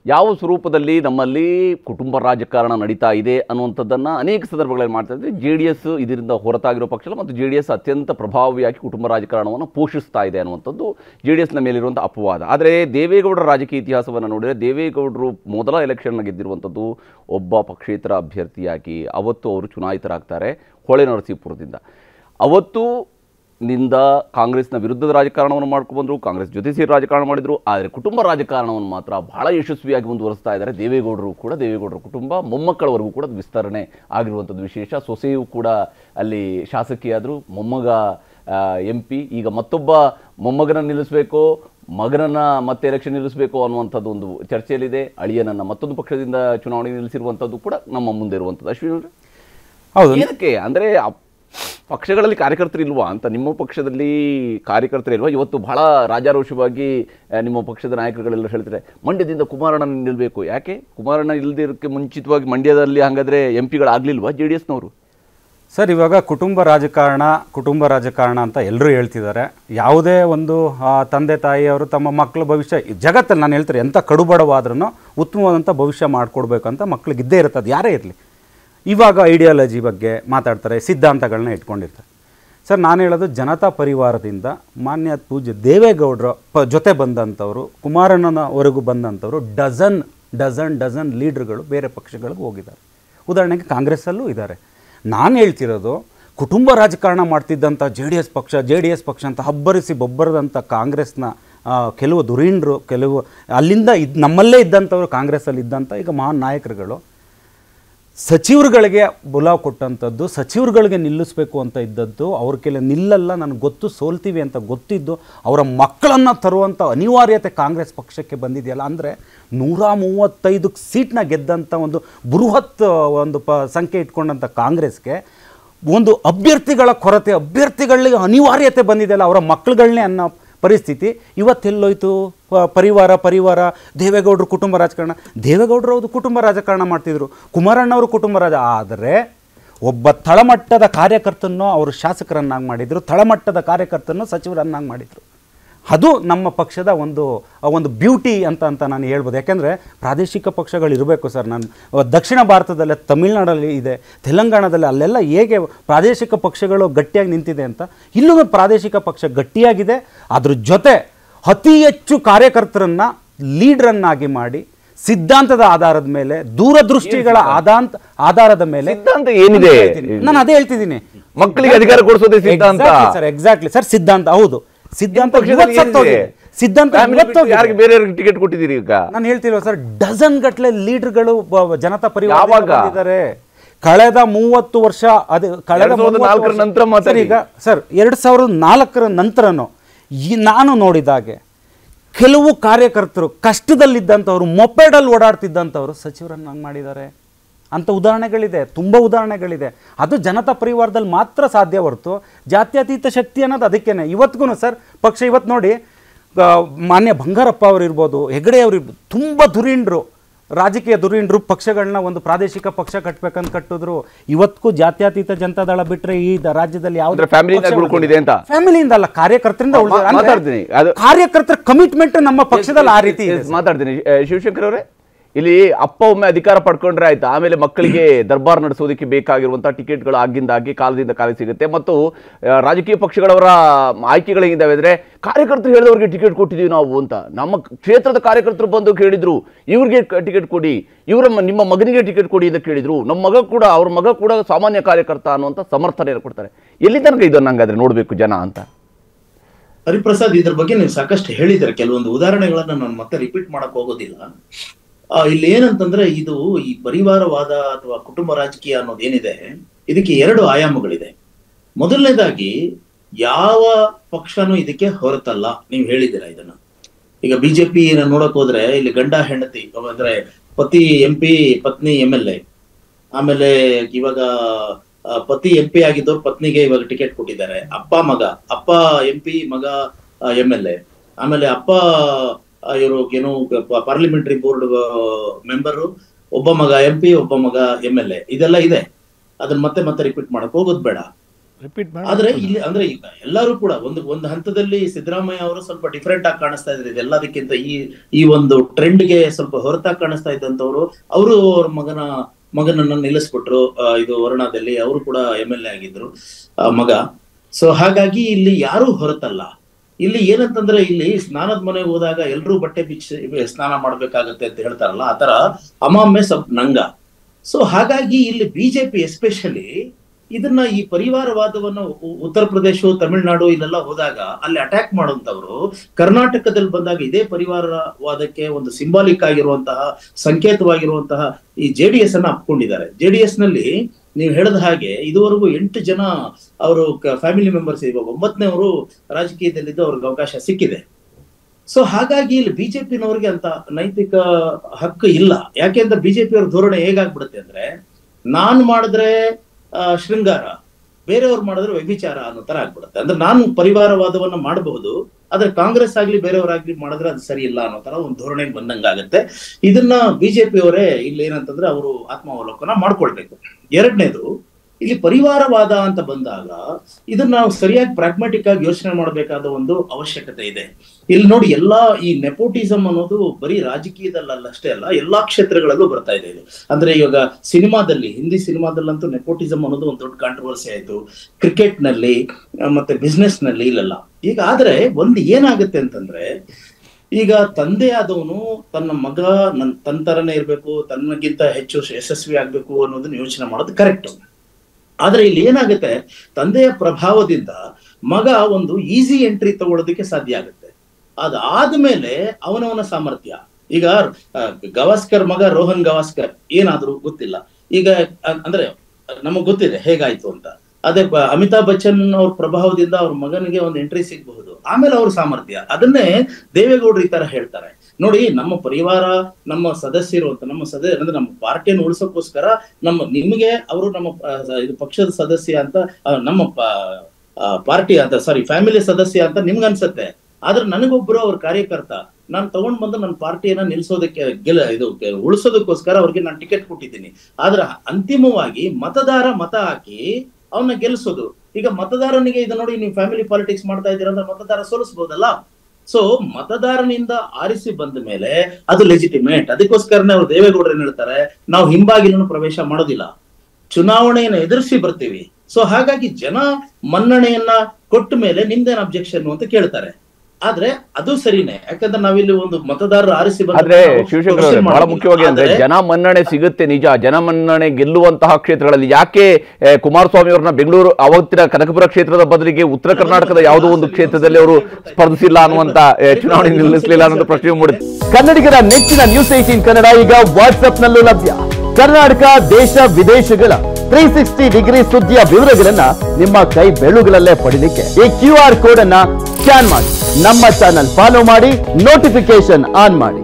ಯಾವ ಸ್ವರೂಪದಲ್ಲಿ ನಮ್ಮಲ್ಲಿ ಕುಟುಂಬ ರಾಜಕಾರಣ ನಡೀತಾ ಇದೆ ಅನ್ನುವಂಥದ್ದನ್ನು ಅನೇಕ ಸಂದರ್ಭಗಳಲ್ಲಿ ಮಾಡ್ತಾ ಇದ್ರೆ ಜೆ ಡಿ ಎಸ್ ಇದರಿಂದ ಹೊರತಾಗಿರೋ ಪಕ್ಷ ಅಲ್ಲ ಮತ್ತು ಜೆ ಡಿ ಎಸ್ ಅತ್ಯಂತ ಪ್ರಭಾವಿಯಾಗಿ ಕುಟುಂಬ ರಾಜಕಾರಣವನ್ನು ಪೋಷಿಸ್ತಾ ಇದೆ ಅನ್ನುವಂಥದ್ದು ಜೆ ಡಿ ಎಸ್ನ ಮೇಲಿರುವಂಥ ಅಪವಾದ ಆದರೆ ದೇವೇಗೌಡರ ರಾಜಕೀಯ ಇತಿಹಾಸವನ್ನು ನೋಡಿದರೆ ದೇವೇಗೌಡರು ಮೊದಲ ಎಲೆಕ್ಷನ್ನ ಗೆದ್ದಿರುವಂಥದ್ದು ಒಬ್ಬ ಪಕ್ಷೇತರ ಅಭ್ಯರ್ಥಿಯಾಗಿ ಅವತ್ತು ಅವರು ಚುನಾಯಿತರಾಗ್ತಾರೆ ಹೊಳೆ ನರಸೀಪುರದಿಂದ ಅವತ್ತು ನಿಂದ ಕಾಂಗ್ರೆಸ್ನ ವಿರುದ್ಧದ ರಾಜಕಾರಣವನ್ನು ಮಾಡ್ಕೊಂಡ್ಬಂದ್ರು ಕಾಂಗ್ರೆಸ್ ಜೊತೆ ಸೇರಿ ರಾಜಕಾರಣ ಮಾಡಿದ್ರು ಆದರೆ ಕುಟುಂಬ ರಾಜಕಾರಣವನ್ನು ಮಾತ್ರ ಬಹಳ ಯಶಸ್ವಿಯಾಗಿ ಮುಂದುವರಿಸ್ತಾ ಇದ್ದಾರೆ ದೇವೇಗೌಡರು ಕೂಡ ದೇವೇಗೌಡರ ಕುಟುಂಬ ಮೊಮ್ಮಕ್ಕಳವರೆಗೂ ಕೂಡ ಅದು ವಿಸ್ತರಣೆ ಆಗಿರುವಂಥದ್ದು ವಿಶೇಷ ಸೊಸೆಯೂ ಕೂಡ ಅಲ್ಲಿ ಶಾಸಕಿಯಾದರು ಮೊಮ್ಮಗ ಎಂ ಪಿ ಈಗ ಮತ್ತೊಬ್ಬ ಮೊಮ್ಮಗನ ನಿಲ್ಲಿಸಬೇಕು ಮಗನನ್ನ ಮತ್ತೆ ಎಲೆಕ್ಷನ್ ನಿಲ್ಲಿಸಬೇಕು ಅನ್ನುವಂಥದ್ದು ಒಂದು ಚರ್ಚೆಯಲ್ಲಿದೆ ಅಳಿಯನನ್ನ ಮತ್ತೊಂದು ಪಕ್ಷದಿಂದ ಚುನಾವಣೆ ನಿಲ್ಲಿಸಿರುವಂಥದ್ದು ಕೂಡ ನಮ್ಮ ಮುಂದೆ ಇರುವಂಥದ್ದು ಅಶ್ವಿನ್ ಅವರೇ ಹೌದು ಏನಕ್ಕೆ ಅಂದ್ರೆ ಅಪ್- ಪಕ್ಷಗಳಲ್ಲಿ ಕಾರ್ಯಕರ್ತರು ಇಲ್ವಾ ಅಂತ ನಿಮ್ಮ ಪಕ್ಷದಲ್ಲಿ ಕಾರ್ಯಕರ್ತರು ಇಲ್ವಾ ಇವತ್ತು ಬಹಳ ರಾಜಾರೋಷವಾಗಿ ಆ, ನಿಮ್ಮ ಪಕ್ಷದ ನಾಯಕರುಗಳೆಲ್ಲ ಹೇಳ್ತಾರೆ ಮಂಡ್ಯದಿಂದ ಕುಮಾರಣ್ಣ ನಿಲ್ಬೇಕು ಯಾಕೆ ಕುಮಾರಣ್ಣ ಇಲ್ಲದಿರೋಕ್ಕೆ ಮುಂಚಿತವಾಗಿ ಮಂಡ್ಯದಲ್ಲಿ ಹಂಗಾದ್ರೆ ಎಂ ಪಿಗಳಾಗ್ಲಿಲ್ವಾ ಜೆ ಡಿ ಎಸ್ನವರು ಸರ್ ಇವಾಗ ಕುಟುಂಬ ರಾಜಕಾರಣ ಕುಟುಂಬ ರಾಜಕಾರಣ ಅಂತ ಎಲ್ಲರೂ ಹೇಳ್ತಿದ್ದಾರೆ ಯಾವುದೇ ಒಂದು ಆ, ತಂದೆ ತಾಯಿಯವರು ತಮ್ಮ ಮಕ್ಕಳ ಭವಿಷ್ಯ ಈ ಜಗತ್ತಲ್ಲಿ ನಾನು ಹೇಳ್ತಾರೆ ಎಂಥ ಕಡುಬಡವಾದ್ರೂ ಉತ್ತಮವಾದಂಥ ಭವಿಷ್ಯ ಮಾಡಿಕೊಡ್ಬೇಕು ಅಂತ ಮಕ್ಳಿಗೆ ಇದ್ದೇ ಇರುತ್ತೆ ಅದು ಯಾರೇ ಇರಲಿ ಇವಾಗ ಐಡಿಯಾಲಜಿ ಬಗ್ಗೆ ಮಾತಾಡ್ತಾರೆ ಸಿದ್ಧಾಂತಗಳನ್ನ ಇಟ್ಕೊಂಡಿರ್ತಾರೆ ಸರ್ ನಾನು ಹೇಳೋದು ಜನತಾ ಪರಿವಾರದಿಂದ ಮಾನ್ಯ ಪೂಜ್ಯ ದೇವೇಗೌಡರ ಪ ಜೊತೆ ಬಂದಂಥವ್ರು ಕುಮಾರಣ್ಣನವರೆಗೂ ಬಂದಂಥವ್ರು ಡಜನ್ ಡಜನ್ ಡಜನ್ ಲೀಡ್ರ್ಗಳು ಬೇರೆ ಪಕ್ಷಗಳಿಗೆ ಹೋಗಿದ್ದಾರೆ ಉದಾಹರಣೆಗೆ ಕಾಂಗ್ರೆಸ್ಸಲ್ಲೂ ಇದ್ದಾರೆ ನಾನು ಹೇಳ್ತಿರೋದು ಕುಟುಂಬ ರಾಜಕಾರಣ ಮಾಡ್ತಿದ್ದಂಥ ಜೆ ಡಿ ಎಸ್ ಪಕ್ಷ ಜೆ ಡಿ ಎಸ್ ಪಕ್ಷ ಅಂತ ಹಬ್ಬರಿಸಿ ಬೊಬ್ಬರದಂಥ ಕಾಂಗ್ರೆಸ್ನ ಆ, ಕೆಲವು ದುರೀಣರು ಕೆಲವು ಅಲ್ಲಿಂದ ಇದ್ ನಮ್ಮಲ್ಲೇ ಇದ್ದಂಥವ್ರು ಕಾಂಗ್ರೆಸ್ಸಲ್ಲಿ ಇದ್ದಂಥ ಈಗ ಮಹಾನ್ ನಾಯಕರುಗಳು ಸಚಿವರುಗಳಿಗೆ ಬುಲಾವ್ ಕೊಟ್ಟಂಥದ್ದು ಸಚಿವರುಗಳಿಗೆ ನಿಲ್ಲಿಸಬೇಕು ಅಂತ ಇದ್ದದ್ದು ಅವ್ರ ಕೆಲ ನಿಲ್ಲಲ್ಲ ನನಗೆ ಗೊತ್ತು ಸೋಲ್ತೀವಿ ಅಂತ ಗೊತ್ತಿದ್ದು ಅವರ ಮಕ್ಕಳನ್ನು ತರುವಂಥ ಅನಿವಾರ್ಯತೆ ಕಾಂಗ್ರೆಸ್ ಪಕ್ಷಕ್ಕೆ ಬಂದಿದೆಯಲ್ಲ ಅಂದರೆ ನೂರ ಮೂವತ್ತೈದು ಸೀಟ್ನ ಗೆದ್ದಂಥ ಒಂದು ಬೃಹತ್ ಒಂದು ಪ ಸಂಖ್ಯೆ ಇಟ್ಕೊಂಡಂಥ ಕಾಂಗ್ರೆಸ್ಗೆ ಒಂದು ಅಭ್ಯರ್ಥಿಗಳ ಕೊರತೆ ಅಭ್ಯರ್ಥಿಗಳಿಗೆ ಅನಿವಾರ್ಯತೆ ಬಂದಿದೆಯಲ್ಲ ಅವರ ಮಕ್ಕಳುಗಳನ್ನೇ ಅನ್ನೋ ಪರಿಸ್ಥಿತಿ ಇವತ್ತೆಲ್ಲೋಯ್ತು ಪ- ಪರಿವಾರ ಪರಿವಾರ ದೇವೇಗೌಡರು ಕುಟುಂಬ ರಾಜಕಾರಣ ದೇವೇಗೌಡರು ಹೌದು ಕುಟುಂಬ ರಾಜಕಾರಣ ಮಾಡ್ತಿದ್ರು ಕುಮಾರಣ್ಣವರು ಕುಟುಂಬ ರಾಜ ಆದರೆ ಒಬ್ಬ ತಳಮಟ್ಟದ ಕಾರ್ಯಕರ್ತನೋ ಅವರು ಶಾಸಕರನ್ನಾಗಿ ಮಾಡಿದರು ತಳಮಟ್ಟದ ಕಾರ್ಯಕರ್ತನೋ ಸಚಿವರನ್ನಾಗಿ ಮಾಡಿದರು ಅದು ನಮ್ಮ ಪಕ್ಷದ ಒಂದು ಒಂದು ಬ್ಯೂಟಿ ಅಂತ ಅಂತ ನಾನು ಹೇಳ್ಬೋದು ಯಾಕೆಂದರೆ ಪ್ರಾದೇಶಿಕ ಪಕ್ಷಗಳು ಇರಬೇಕು ಸರ್ ನಾನು ದಕ್ಷಿಣ ಭಾರತದಲ್ಲೇ ತಮಿಳ್ನಾಡಲ್ಲಿ ಇದೆ ತೆಲಂಗಾಣದಲ್ಲಿ ಅಲ್ಲೆಲ್ಲ ಹೇಗೆ ಪ್ರಾದೇಶಿಕ ಪಕ್ಷಗಳು ಗಟ್ಟಿಯಾಗಿ ನಿಂತಿದೆ ಅಂತ ಇಲ್ಲೂ ಪ್ರಾದೇಶಿಕ ಪಕ್ಷ ಗಟ್ಟಿಯಾಗಿದೆ ಅದ್ರ ಜೊತೆ ಅತಿ ಹೆಚ್ಚು ಕಾರ್ಯಕರ್ತರನ್ನ ಲೀಡ್ರನ್ನಾಗಿ ಮಾಡಿ ಸಿದ್ಧಾಂತದ ಆಧಾರದ ಮೇಲೆ ದೂರದೃಷ್ಟಿಗಳ ಆದಾಂತ ಆಧಾರದ ಮೇಲೆ ಸಿದ್ಧಾಂತ ಏನಿದೆ ನಾನು ಅದೇ ಹೇಳ್ತಿದ್ದೀನಿ ಮಕ್ಕಳಿಗೆ ಅಧಿಕಾರ ಕೊಡಿಸೋದೇ ಸಿದ್ಧಾಂತ ಸರ್ ಎಕ್ಸಾಕ್ಟ್ಲಿ ಸರ್ ಸಿದ್ಧಾಂತ ಹೌದು ಸಿದ್ಧಾಂತ ಪಕ್ಷದಲ್ಲಿ ಇವತ್ತು ಸತ್ತೋಗಿದೆ. ಏನಿದೆ? ಸಿದ್ಧಾಂತ Family ಇವತ್ತು ಬಿಟ್ಟು ಹೋಗಿದೆ. ಯಾರಿಗೆ ಬೇರೆ ಟಿಕೆಟ್ ಕೊಟ್ಟಿದ್ದೀರಿ ಈಗ ನಾನು ಹೇಳ್ತಿಲ್ವ ಸರ್ ಡಜನ್ ಗಟ್ಲೆ ಲೀಡರ್ಗಳು ಜನತಾ ಪರಿವಾರ ಯಾವಾಗ? ಬಂದಿದ್ದಾರೆ ಕಳೆದ ಮೂವತ್ತು ವರ್ಷ ಅದು ಕಳೆದ ಎರಡ್ ಸಾವಿರದ 30 ನಾಲ್ಕರ ವರ್ಷ- ನಂತರ ಮಾತಾಡಿ. ಸರ್ ಈಗ ಸರ್ ಎರಡ್ ಸಾವಿರದ ನಾಲ್ಕರ ನಂತರನು ಈ ನಾನು ನೋಡಿದಾಗೆ ಕೆಲವು ಕಾರ್ಯಕರ್ತರು ಕಷ್ಟದಲ್ಲಿದ್ದಂಥವ್ರು ಮೊಪೆಡಲ್ಲಿ ಓಡಾಡ್ತಿದ್ದಂಥವ್ರು ಸಚಿವರನ್ನಾಗಿ ಮಾಡಿದ್ದಾರೆ ಅಂಥ ಉದಾಹರಣೆಗಳಿದೆ ತುಂಬ ಉದಾಹರಣೆಗಳಿದೆ ಅದು ಜನತಾ ಪರಿವಾರದಲ್ಲಿ ಮಾತ್ರ ಸಾಧ್ಯ ಹೊರತು ಜಾತ್ಯತೀತ ಶಕ್ತಿ ಅನ್ನೋದು ಅದಕ್ಕೇನೆ ಇವತ್ತಿಗೂ ಸರ್ ಪಕ್ಷ ಇವತ್ತು ನೋಡಿ ಆ, ಮಾನ್ಯ ಬಂಗಾರಪ್ಪ ಅವರು ಇರ್ಬೋದು ಹೆಗಡೆ ಅವರು ಇರ್ಬೋದು ತುಂಬ ಧುರೀಣರು ರಾಜಕೀಯ ಧುರೀಣರು ಪಕ್ಷಗಳನ್ನ ಒಂದು ಪ್ರಾದೇಶಿಕ ಪಕ್ಷ ಕಟ್ಬೇಕಂತ ಕಟ್ಟಿದ್ರು ಇವತ್ತಿಗೂ ಜಾತ್ಯತೀತ ಜನತಾದಳ ಬಿಟ್ರೆ ಈ ದ- ರಾಜ್ಯದಲ್ಲಿ ಅಂದ್ರೆ family ಇಂದ ಉಳ್ಕೊಂಡಿದೆ ಅಂತ? ಫ್ಯಾಮಿಲಿಯಿಂದ ಅಲ್ಲ ಕಾರ್ಯಕರ್ತರಿಂದ ಮಾ- ಉಳ್ದಿದೆ. ಅಂದ್ರೆ ಮಾತಾಡ್ತೀನಿ. ಅದು- ಕಾರ್ಯಕರ್ತರ ಕಮಿಟ್ಮೆಂಟ್ ನಮ್ಮ ಪಕ್ಷದಲ್ಲಿ ಆ ರೀತಿ ಇದೆ ಎಸ್, ಮಾತಾಡ್ತೀನಿ ಆ, ಶಿವಶಂಕರ್ ಅವರೇ ಇಲ್ಲಿ ಅಪ್ಪ ಒಮ್ಮೆ ಅಧಿಕಾರ ಪಡ್ಕೊಂಡ್ರೆ ಆಯ್ತು ಆಮೇಲೆ ಮಕ್ಕಳಿಗೆ ದರ್ಬಾರ್ ನಡೆಸೋದಕ್ಕೆ ಬೇಕಾಗಿರುವಂತಹ ಟಿಕೆಟ್ಗಳು ಆಗಿಂದಾಗಿ ಕಾಲದಿಂದ ಕಾಲಕ್ಕೆ ಸಿಗುತ್ತೆ ಮತ್ತು ಆ, ರಾಜಕೀಯ ಪಕ್ಷಗಳವರ ಆಯ್ಕೆಗಳೇನಿದ್ದಾವೆ ಅಂದ್ರೆ ಕಾರ್ಯಕರ್ತರು ಹೇಳಿದವ್ರಿಗೆ ಟಿಕೆಟ್ ಕೊಟ್ಟಿದ್ದೀವಿ ನಾವು ಅಂತ ನಮ್ಮ ಕ್ಷೇತ್ರದ ಕಾರ್ಯಕರ್ತರು ಬಂದು ಕೇಳಿದ್ರು ಇವ್ರಿಗೆ ಟಿಕೆಟ್ ಕೊಡಿ ಇವರ ಮ- ನಿಮ್ಮ ಮಗನಿಗೆ ಟಿಕೆಟ್ ಕೊಡಿ ಅಂತ ಕೇಳಿದ್ರು ನಮ್ಮ ಮಗ ಕೂಡ ಅವ್ರ ಮಗ ಕೂಡ ಸಾಮಾನ್ಯ ಕಾರ್ಯಕರ್ತ ಅನ್ನುವಂಥ ಸಮರ್ಥನೆಯನ್ನು ಕೊಡ್ತಾರೆ ಎಲ್ಲಿ ತನಕ ಇದನ್ನ ಹಂಗಾದ್ರೆ ನೋಡ್ಬೇಕು ಜನ ಅಂತ ಹರಿಪ್ರಸಾದ್ ಇದ್ರ ಬಗ್ಗೆ ನೀವು ಸಾಕಷ್ಟು ಹೇಳಿದ್ದಾರೆ ಕೆಲವೊಂದು ಉದಾಹರಣೆಗಳನ್ನ ನಾನು ಮತ್ತೆ ರಿಪೀಟ್ ಮಾಡಕ್ ಹೋಗೋದಿಲ್ಲ ಆ, ಇಲ್ಲಿ ಏನಂತಂದ್ರೆ ಇದು ಈ ಪರಿವಾರವಾದ ಅಥವಾ ಕುಟುಂಬ ರಾಜಕೀಯ ಅನ್ನೋದೇನಿದೆ ಇದಕ್ಕೆ ಎರಡು ಆಯಾಮಗಳಿದೆ ಮೊದಲನೇದಾಗಿ ಯಾವ ಪಕ್ಷನೂ ಇದಕ್ಕೆ ಹೊರತಲ್ಲ ನೀವು ಹೇಳಿದ್ದೀರಾ ಇದನ್ನ ಈಗ ಬಿಜೆಪಿ ನೋಡಕ್ ಹೋದ್ರೆ ಇಲ್ಲಿ ಗಂಡ ಹೆಂಡತಿ ಅಂದ್ರೆ ಪತಿ ಎಂ ಪಿ ಪತ್ನಿ ಎಂ ಎಲ್ ಎ ಆಮೇಲೆ ಇವಾಗ ಆ, ಪತಿ ಎಂ ಪಿ ಆಗಿದ್ದವ್ರು ಪತ್ನಿಗೆ ಇವಾಗ ಟಿಕೆಟ್ ಕೊಟ್ಟಿದ್ದಾರೆ ಅಪ್ಪ ಮಗ ಅಪ್ಪ ಎಂ ಪಿ ಮಗ ಎಂ ಎಲ್ ಎ ಆಮೇಲೆ ಅಪ್ಪ ಇವರು ಏನು ಪಾರ್ಲಿಮೆಂಟರಿ ಬೋರ್ಡ್ ಮೆಂಬರು ಒಬ್ಬ ಮಗ ಎಂ ಪಿ ಒಬ್ಬ ಮಗ ಎಂ ಎಲ್ ಎ ಇದೆಲ್ಲ ಇದೆ ಅದನ್ನ ಮತ್ತೆ ಮತ್ತೆ ರಿಪೀಟ್ ಮಾಡಕ್ ಹೋಗೋದು ಬೇಡ ರಿಪೀಟ್ ಆದ್ರೆ ಮಾಡಿ ಇಲ್ಲಿ ಅಂದ್ರೆ ಈಗ ಎಲ್ಲರೂ ಕೂಡ ಒಂದು ಒಂದು ಹಂತದಲ್ಲಿ ಸಿದ್ದರಾಮಯ್ಯ ಅವರು ಸ್ವಲ್ಪ ಡಿಫ್ರೆಂಟ್ ಆಗಿ ಕಾಣಿಸ್ತಾ ಇದ್ರು ಇದೆಲ್ಲದಕ್ಕಿಂತ ಈ ಈ ಒಂದು ಟ್ರೆಂಡ್ ಗೆ ಸ್ವಲ್ಪ ಹೊರತಾಗಿ ಕಾಣಿಸ್ತಾ ಇದ್ದಂತವ್ರು ಅವರು ಅವ್ರ ಮಗನ ಮಗನನ್ನ ನಿಲ್ಲಿಸ್ಬಿಟ್ರು ಆ, ಇದು ವರುಣಾದಲ್ಲಿ ಅವರು ಕೂಡ ಎಂ ಎಲ್ ಎ ಆಗಿದ್ರು ಆ, ಮಗ ಸೊ ಹಾಗಾಗಿ ಇಲ್ಲಿ ಯಾರು ಹೊರತಲ್ಲ ಇಲ್ಲಿ ಏನಂತಂದ್ರೆ ಇಲ್ಲಿ ಸ್ನಾನದ ಮನೆಗೆ ಹೋದಾಗ ಎಲ್ರೂ ಬಟ್ಟೆ ಬಿಚ್ಚಿ ಸ್ನಾನ ಮಾಡ್ಬೇಕಾಗತ್ತೆ ಅಂತ ಹೇಳ್ತಾರಲ್ಲ ಆತರ ಅಮಾಮೆ ಸ್ವಲ್ಪ ನಂಗ ಸೊ ಹಾಗಾಗಿ ಇಲ್ಲಿ ಬಿಜೆಪಿ ಎಸ್ಪೆಷಲಿ ಇದನ್ನ ಈ ಪರಿವಾರವಾದವನ್ನು ಉ- ಉತ್ತರ ಪ್ರದೇಶ ತಮಿಳುನಾಡು ಇಲ್ಲೆಲ್ಲ ಹೋದಾಗ ಅಲ್ಲಿ ಅಟ್ಯಾಕ್ ಮಾಡುವಂತವ್ರು ಕರ್ನಾಟಕದಲ್ಲಿ ಬಂದಾಗ ಇದೇ ಪರಿವಾರವಾದಕ್ಕೆ ಒಂದು ಸಿಂಬಾಲಿಕ್ ಆಗಿರುವಂತಹ ಸಂಕೇತವಾಗಿರುವಂತಹ ಈ ಜೆ ಡಿ ಎಸ್ ಅನ್ನ ಅಪ್ಕೊಂಡಿದ್ದಾರೆ ಜೆ ಡಿ ಎಸ್ ನಲ್ಲಿ ನೀವು ಹೇಳಿದ ಹಾಗೆ ಇದುವರೆಗೂ ಎಂಟು ಜನ ಅವರು ಫ್ಯಾಮಿಲಿ ಮೆಂಬರ್ಸ್ ಇವಾಗ ಒಂಬತ್ತನೇವರು ರಾಜಕೀಯದಲ್ಲಿದ್ದು ಅವ್ರಿಗೆ ಅವಕಾಶ ಸಿಕ್ಕಿದೆ ಸೊ ಹಾಗಾಗಿ ಇಲ್ಲಿ ಬಿಜೆಪಿನವ್ರಿಗೆ ಅಂತ ನೈತಿಕ ಹಕ್ಕು ಇಲ್ಲ ಯಾಕೆಂದ್ರೆ ಬಿಜೆಪಿ ಅವ್ರ ಧೋರಣೆ ಹೇಗಾಗ್ಬಿಡುತ್ತೆ ಅಂದ್ರೆ ನಾನ್ ಮಾಡಿದ್ರೆ ಆ, ಶೃಂಗಾರ ಬೇರೆಯವ್ರು ಮಾಡಿದ್ರೆ ವ್ಯಭಿಚಾರ ಅನ್ನೋ ತರ ಆಗ್ಬಿಡುತ್ತೆ ಅಂದ್ರೆ ನಾನು ಪರಿವಾರವಾದವನ್ನ ಮಾಡಬಹುದು ಆದ್ರೆ ಕಾಂಗ್ರೆಸ್ ಆಗ್ಲಿ ಬೇರೆಯವರಾಗ್ಲಿ ಮಾಡಿದ್ರೆ ಅದು ಸರಿ ಇಲ್ಲ ಅನ್ನೋ ತರ ಒಂದು ಧೋರಣೆ ಬಂದಂಗಾಗತ್ತೆ ಇದನ್ನ ಬಿಜೆಪಿ ಅವರೇ ಇಲ್ಲಿ ಏನಂತಂದ್ರೆ ಅವರು ಆತ್ಮಾವಲೋಕನ ಮಾಡ್ಕೊಳ್ಬೇಕು ಎರಡನೇದು ಇಲ್ಲಿ ಪರಿವಾರವಾದ ಅಂತ ಬಂದಾಗ ಇದನ್ನ ನಾವು ಸರಿಯಾಗಿ ಪ್ರಾಗ್ಮೆಟಿಕ್ ಆಗಿ ಯೋಚನೆ ಮಾಡಬೇಕಾದ ಒಂದು ಅವಶ್ಯಕತೆ ಇದೆ ಇಲ್ಲಿ ನೋಡಿ ಎಲ್ಲಾ ಈ ನೆಪೋಟಿಸಮ್ ಅನ್ನೋದು ಬರೀ ರಾಜಕೀಯದಲ್ಲ ಅಷ್ಟೇ ಅಲ್ಲ ಎಲ್ಲಾ ಕ್ಷೇತ್ರಗಳಲ್ಲೂ ಬರ್ತಾ ಇದೆ ಇದು ಅಂದ್ರೆ ಇವಾಗ ಸಿನಿಮಾದಲ್ಲಿ ಹಿಂದಿ ಸಿನಿಮಾದಲ್ಲಂತೂ ನೆಪೋಟಿಸಮ್ ಅನ್ನೋದು ಒಂದು ದೊಡ್ಡ ಕಾಂಟ್ರವರ್ಸಿ ಆಯ್ತು ಕ್ರಿಕೆಟ್ ನಲ್ಲಿ ಆ, ಮತ್ತೆ ಬಿಸ್ನೆಸ್ ನಲ್ಲಿ ಇಲ್ಲೆಲ್ಲ ಈಗ ಆದ್ರೆ ಒಂದು ಏನಾಗುತ್ತೆ ಅಂತಂದ್ರೆ ಈಗ ತಂದೆ ಆದವನು ತನ್ನ ಮಗ ನನ್ ತನ್ನ ತರನೇ ಇರ್ಬೇಕು ತನ್ನಗಿಂತ ಹೆಚ್ಚು ಯಶಸ್ವಿ ಆಗ್ಬೇಕು ಅನ್ನೋದನ್ನ ಯೋಚನೆ ಮಾಡೋದು ಕರೆಕ್ಟ್ ಆದ್ರೆ ಇಲ್ಲಿ ಏನಾಗುತ್ತೆ ತಂದೆಯ ಪ್ರಭಾವದಿಂದ ಮಗ ಒಂದು ಈಸಿ ಎಂಟ್ರಿ ತಗೊಳ್ಳೋದಕ್ಕೆ ಸಾಧ್ಯ ಆಗುತ್ತೆ ಅದಾದ್ಮೇಲೆ ಅವನವನ ಸಾಮರ್ಥ್ಯ ಈಗ ಆ, ಗವಾಸ್ಕರ್ ಮಗ ರೋಹನ್ ಗವಾಸ್ಕರ್ ಏನಾದ್ರು ಗೊತ್ತಿಲ್ಲ ಈಗ ಅ- ಅಂದ್ರೆ ನಮಗ್ ಗೊತ್ತಿದೆ ಹೇಗಾಯ್ತು ಅಂತ ಅದೇ ಬ- ಅಮಿತಾಬ್ ಬಚ್ಚನ್ ಅವ್ರ ಪ್ರಭಾವದಿಂದ ಅವ್ರ ಮಗನಿಗೆ ಒಂದು ಎಂಟ್ರಿ ಸಿಗಬಹುದು ಆಮೇಲೆ ಅವ್ರ ಸಾಮರ್ಥ್ಯ ಅದನ್ನೇ ದೇವೇಗೌಡರು ಈ ತರ ಹೇಳ್ತಾರೆ ನೋಡಿ ನಮ್ಮ ಪರಿವಾರ ನಮ್ಮ ಸದಸ್ಯರು ಅಂತ ನಮ್ಮ ಸದಸ್ಯ ಅಂದ್ರೆ ನಮ್ಮ ಪಾರ್ಟಿಯನ್ನು ಉಳಿಸೋಕ್ಕೋಸ್ಕರ ನಮ್ಮ ನಿಮಗೆ ಅವರು ನಮ್ಮ ಆ, ಇದು ಪಕ್ಷದ ಸದಸ್ಯ ಅಂತ ಆ, ನಮ್ಮ ಪಾರ್ಟಿ ಅಂತ ಸಾರಿ ಫ್ಯಾಮಿಲಿ ಸದಸ್ಯ ಅಂತ ನಿಮ್ಗೆ ಅನ್ಸತ್ತೆ ಆದ್ರೆ ನನಗೊಬ್ರು ಅವ್ರ ಕಾರ್ಯಕರ್ತ ನಾನು ತಗೊಂಡ್ ಬಂದು ನನ್ನ ಪಾರ್ಟಿಯನ್ನ ನಿಲ್ಸೋದಕ್ಕೆ ಗೆಲ ಇದು ಕೆ- ಉಳಿಸೋದಕ್ಕೋಸ್ಕರ ಅವ್ರಿಗೆ ನಾನು ಟಿಕೆಟ್ ಕೊಟ್ಟಿದ್ದೀನಿ ಆದ್ರೆ ಅಂತಿಮವಾಗಿ ಮತದಾರ ಮತ ಹಾಕಿ ಅವನ್ನ ಗೆಲ್ಸೋದು ಈಗ ಮತದಾರನಿಗೆ ಇದು ನೋಡಿ ನೀವು ಫ್ಯಾಮಿಲಿ ಪಾಲಿಟಿಕ್ಸ್ ಮಾಡ್ತಾ ಇದ್ದೀರಾ ಅಂದ್ರೆ ಮತದಾರ ಸೋಲಿಸಬಹುದಲ್ಲ ಸೊ ಮತದಾರನಿಂದ ಆರಿಸಿ ಬಂದ ಮೇಲೆ ಅದು ಲೆಜಿಟಿಮೇಟ್ ಅದಕ್ಕೋಸ್ಕರನೇ ಅವರು ದೇವೇಗೌಡರು ಏನ್ ಹೇಳ್ತಾರೆ ನಾವು ಹಿಂಬಾಗಿಲನ್ನು ಪ್ರವೇಶ ಮಾಡೋದಿಲ್ಲ ಚುನಾವಣೆಯನ್ನು ಎದುರಿಸಿ ಬರ್ತೀವಿ ಸೊ ಹಾಗಾಗಿ ಜನ ಮನ್ನಣೆಯನ್ನ ಕೊಟ್ಟ ಮೇಲೆ ನಿಮ್ದೇನ್ ಅಬ್ಜೆಕ್ಷನ್ ಅಂತ ಕೇಳ್ತಾರೆ ಆದ್ರೆ ಅದು ಸರಿನೇ ಯಾಕಂದ್ರೆ ನಾವಿಲ್ಲಿ ಒಂದು ಮತದಾರರು ಆರಿಸಿ ಬಂದ ಆದ್ರೆ ನಾವು ಶಿವಶಂಕರ್ ಅವರೇ, question ಬಹಳ ಮಾಡೋದಿಲ್ಲ. ಮುಖ್ಯವಾಗಿ ಅಂದ್ರೆ ಆದ್ರೆ ಜನ ಮನ್ನಣೆ ಸಿಗುತ್ತೆ ನಿಜ ಜನ ಮನ್ನಣೆ ಗೆಲ್ಲುವಂತಹ ಕ್ಷೇತ್ರಗಳಲ್ಲಿ ಯಾಕೆ ಆ, ಕುಮಾರಸ್ವಾಮಿ ಅವರನ್ನ ಬೆಂಗಳೂರು ಅವತ್ತಿನ ಕನಕಪುರ ಕ್ಷೇತ್ರದ ಬದಲಿಗೆ ಉತ್ತರ ಕರ್ನಾಟಕದ ಯಾವುದೋ ಒಂದು ಕ್ಷೇತ್ರದಲ್ಲಿ ಅವರು ಸ್ಪರ್ಧಿಸಿಲ್ಲ ಅನ್ನುವಂತ ಆ, ಚುನಾವಣೆ ನಿಲ್ಲಿಸಲಿಲ್ಲ ಅನ್ನೋದು ಪ್ರಶ್ನೆ ಮೂಡುತ್ತೆ ಕನ್ನಡಿಗರ ನೆಚ್ಚಿನ ನ್ಯೂಸ್ ಏಟೀನ್ ಕನ್ನಡ ಈಗ ವಾಟ್ಸ್ಆಪ್ನಲ್ಲೂ ಲಭ್ಯ ಕರ್ನಾಟಕ ದೇಶ ವಿದೇಶಗಳ ತ್ರೀ ಸಿಕ್ಸ್ಟಿ ಡಿಗ್ರಿ ಸುದ್ದಿಯ ವಿವರಗಳನ್ನ ನಿಮ್ಮ ಕೈ ಬೆಳುಗಳಲ್ಲೇ ಪಡಿಲಿಕ್ಕೆ ಈ ಕ್ಯೂ ಆರ್ ಕೋಡ್ ಅನ್ನ ಸ್ಕ್ಯಾನ್ ಮಾಡಿ ನಮ್ಮ ಚಾನಲ್ ಫಾಲೋ ಮಾಡಿ ನೋಟಿಫಿಕೇಶನ್ ಆನ್ ಮಾಡಿ